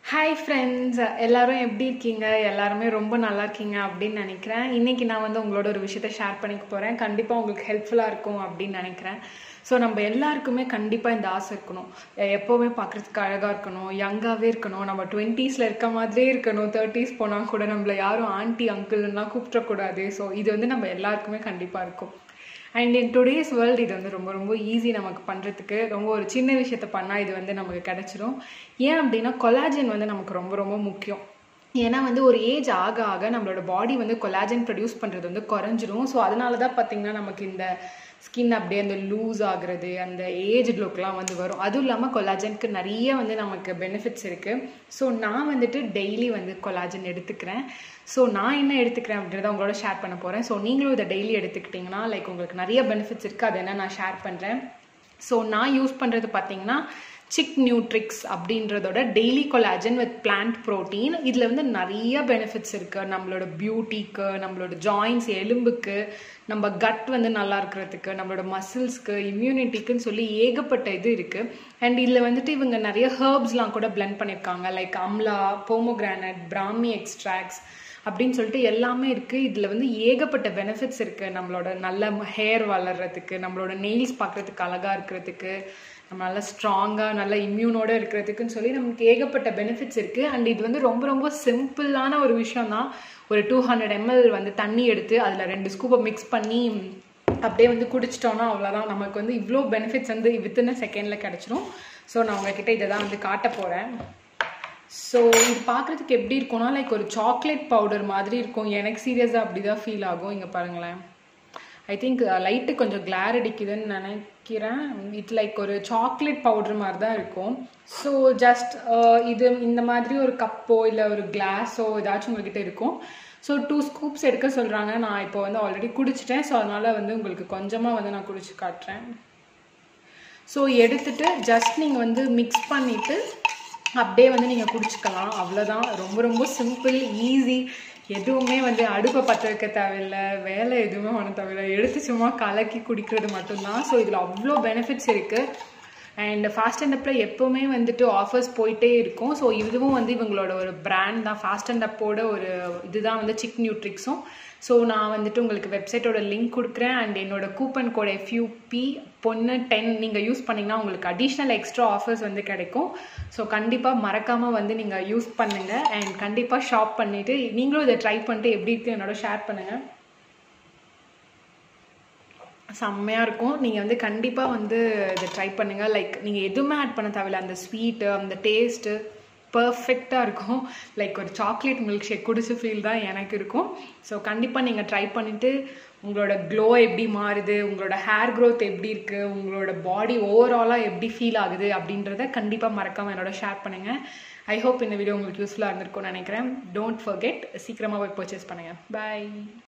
hi friends எல்லாரும் எப்படி இருக்கீங்க எல்லாருமே ரொம்ப நல்லா இருக்கீங்க அப்படின்னு நினைக்கிறேன் இன்னைக்கு நான் வந்து உங்களோட ஒரு விஷயத்த ஷேர் பண்ணிக்க போகிறேன் கண்டிப்பாக உங்களுக்கு ஹெல்ப்ஃபுல்லாக இருக்கும் அப்படின்னு நினைக்கிறேன் ஸோ நம்ம எல்லாருக்குமே கண்டிப்பாக இந்த ஆசை இருக்கணும் எ- எப்போவுமே பார்க்குறதுக்கு அழகாக இருக்கணும் யங்காகவே இருக்கணும் நம்ம டுவெண்ட்டீஸில் இருக்க மாதிரியே இருக்கணும் தேர்ட்டிஸ் போனால் கூட நம்மள யாரும் ஆன்ட்டி அங்கிள்லாம் கூப்பிடக்கூடாது ஸோ இது வந்து நம்ம எல்லாருக்குமே கண்டிப்பாக இருக்கும் அண்ட் இன் டுடேஸ் வேர்ல்டு இது வந்து ரொம்ப ரொம்ப ஈஸி நமக்கு பண்ணுறதுக்கு ரொம்ப ஒரு சின்ன விஷயத்த பண்ணால் இது வந்து நமக்கு கிடைச்சிரும் ஏன் அப்படின்னா கொலாஜன் வந்து நமக்கு ரொம்ப ரொம்ப முக்கியம் ஏன்னா வந்து ஒரு ஏஜ் ஆக ஆக நம்மளோட பாடி வந்து கொலாஜன் ப்ரொடியூஸ் பண்ணுறது வந்து குறைஞ்சிரும் ஸோ அதனால தான் பார்த்தீங்கன்னா நமக்கு இந்த ஸ்கின் அப்படியே அந்த லூஸ் ஆகுறது அந்த ஏஜ் லுக்லாம் வந்து வரும் அதுவும் இல்லாமல் கொலாஜனுக்கு நிறைய வந்து நமக்கு பெனிஃபிட்ஸ் இருக்குது ஸோ நான் வந்துட்டு டெய்லி வந்து கொலாஜன் எடுத்துக்கிறேன் ஸோ நான் என்ன எடுத்துக்கிறேன் அப்படின்றத உங்களோட ஷேர் பண்ண போகிறேன் ஸோ நீங்களும் இதை டெய்லி எடுத்துக்கிட்டிங்கன்னா லைக் உங்களுக்கு நிறைய பெனிஃபிட்ஸ் இருக்குது அது என்ன நான் ஷேர் பண்ணுறேன் ஸோ நான் யூஸ் பண்ணுறது பார்த்தீங்கன்னா சிக் நியூட்ரிக்ஸ் அப்படின்றதோட daily collagen with plant protein இதில் வந்து நிறைய பெனிஃபிட்ஸ் இருக்குது நம்மளோட பியூட்டிக்கு நம்மளோட ஜாயின்ஸ் எலும்புக்கு நம்ம கட் வந்து நல்லா இருக்கிறதுக்கு நம்மளோட மசில்ஸ்க்கு இம்யூனிட்டிக்குன்னு சொல்லி ஏகப்பட்ட இது இருக்குது அண்ட் இதில் வந்துட்டு இவங்க நிறைய ஹர்ப்ஸ்லாம் கூட blend பண்ணியிருக்காங்க like amla pomegranate brahmi extracts அப்படின்னு சொல்லிட்டு எல்லாமே இருக்குது இதில் வந்து ஏகப்பட்ட பெனிஃபிட்ஸ் இருக்குது நம்மளோட நல்ல ஹேர் வளர்கிறதுக்கு நம்மளோட நெயில்ஸ் பார்க்குறதுக்கு அழகாக இருக்கிறதுக்கு நம்ம நல்லா ஸ்ட்ராங்காக நல்ல இம்யூனோட இருக்கிறதுக்குன்னு சொல்லி நமக்கு ஏகப்பட்ட பெனிஃபிட்ஸ் இருக்குது அண்ட் இது வந்து ரொம்ப ரொம்ப சிம்பிளான ஒரு விஷயம் தான் ஒரு டூ ஹண்ட்ரட் எம்எல் வந்து தண்ணி எடுத்து அதில் ரெண்டு ஸ்கூப்பை மிக்ஸ் பண்ணி அப்படியே வந்து குடிச்சிட்டோம்னா அவ்வளோதான் நமக்கு வந்து இவ்வளோ பெனிஃபிட்ஸ் வந்து வித்தின் செகண்டில் கிடச்சிரும் ஸோ நான் உங்ககிட்ட இதை தான் வந்து காட்ட போகிறேன் ஸோ இது பார்க்குறதுக்கு எப்படி இருக்கும்னா லைக் ஒரு சாக்லேட் பவுடர் மாதிரி இருக்கும் எனக்கு சீரியஸாக அப்படி தான் ஃபீல் ஆகும் இங்கே பாருங்களேன் ஐ திங்க் லைட்டு கொஞ்சம் கிளார் அடிக்குதுன்னு நினைக்கிறேன் இட்ஸ் லைக் ஒரு சாக்லேட் பவுடர் மாதிரி தான் இருக்கும் ஸோ ஜஸ்ட் இது இந்த மாதிரி ஒரு கப்போ இல்லை ஒரு கிளாஸோ ஏதாச்சும் உங்ககிட்ட இருக்கும் ஸோ டூ ஸ்கூப்ஸ் எடுக்க சொல்கிறாங்க நான் இப்போ வந்து ஆல்ரெடி குடிச்சிட்டேன் ஸோ அதனால் வந்து உங்களுக்கு கொஞ்சமாக வந்து நான் குடிச்சு காட்டுறேன் ஸோ எடுத்துட்டு ஜஸ்ட் நீங்கள் வந்து மிக்ஸ் பண்ணிவிட்டு அப்படியே வந்து நீங்கள் குடிச்சுக்கலாம் அவ்வளோதான் ரொம்ப ரொம்ப சிம்பிள் ஈஸி எதுவுமே வந்து அடுப்பை பற்ற வைக்க தேவையில்லை வேலை எதுவுமே பண்ண தேவையில்லை எடுத்து சும்மா கலக்கி குடிக்கிறது மட்டும்தான் ஸோ இதில் அவ்வளோ பெனிஃபிட்ஸ் இருக்குது அண்ட் ஃபாஸ்ட் அண்ட் அப்பில் எப்போவுமே வந்துட்டு ஆஃபர்ஸ் போயிட்டே இருக்கும் ஸோ இதுவும் வந்து இவங்களோட ஒரு பிராண்ட் தான் ஃபாஸ்ட் அண்ட் அப்போட ஒரு இதுதான் வந்து சிக் நியூட்ரிக்ஸும் ஸோ நான் வந்துட்டு உங்களுக்கு வெப்சைட்டோட லிங்க் கொடுக்குறேன் அண்ட் என்னோட கூப்பன் கோட் எஃப்யூபி பொண்ணு டென் நீங்கள் யூஸ் பண்ணிங்கன்னா உங்களுக்கு அடிஷ்னல் எக்ஸ்ட்ரா ஆஃபர்ஸ் வந்து கிடைக்கும் ஸோ கண்டிப்பாக மறக்காமல் வந்து நீங்கள் யூஸ் பண்ணுங்கள் அண்ட் கண்டிப்பாக ஷாப் பண்ணிவிட்டு நீங்களும் இதை ட்ரை பண்ணிட்டு எப்படி இருக்கு என்னோட ஷேர் பண்ணுங்கள் செம்மையாக இருக்கும் நீங்கள் வந்து கண்டிப்பாக வந்து இதை ட்ரை பண்ணுங்கள் லைக் நீங்கள் எதுவுமே ஆட் பண்ண தேவையில்ல அந்த ஸ்வீட்டு அந்த டேஸ்ட்டு பர்ஃபெக்டாக இருக்கும் லைக் ஒரு சாக்லேட் மில்க் ஷேக் குடிச்ச ஃபீல் தான் எனக்கு இருக்கும் ஸோ கண்டிப்பாக நீங்கள் ட்ரை பண்ணிவிட்டு உங்களோட க்ளோ எப்படி மாறுது உங்களோட ஹேர் growth எப்படி இருக்குது உங்களோட பாடி ஓவராலாக எப்படி ஃபீல் ஆகுது அப்படின்றத கண்டிப்பாக மறக்காமல் என்னோட ஷேர் பண்ணுங்கள் ஐ ஹோப் இந்த வீடியோ உங்களுக்கு யூஸ்ஃபுல்லாக இருந்திருக்கும்னு நினைக்கிறேன் டோன்ட் ஃபர்கெட் சீக்கிரமாக போய் பர்ச்சேஸ் பண்ணுங்கள் பை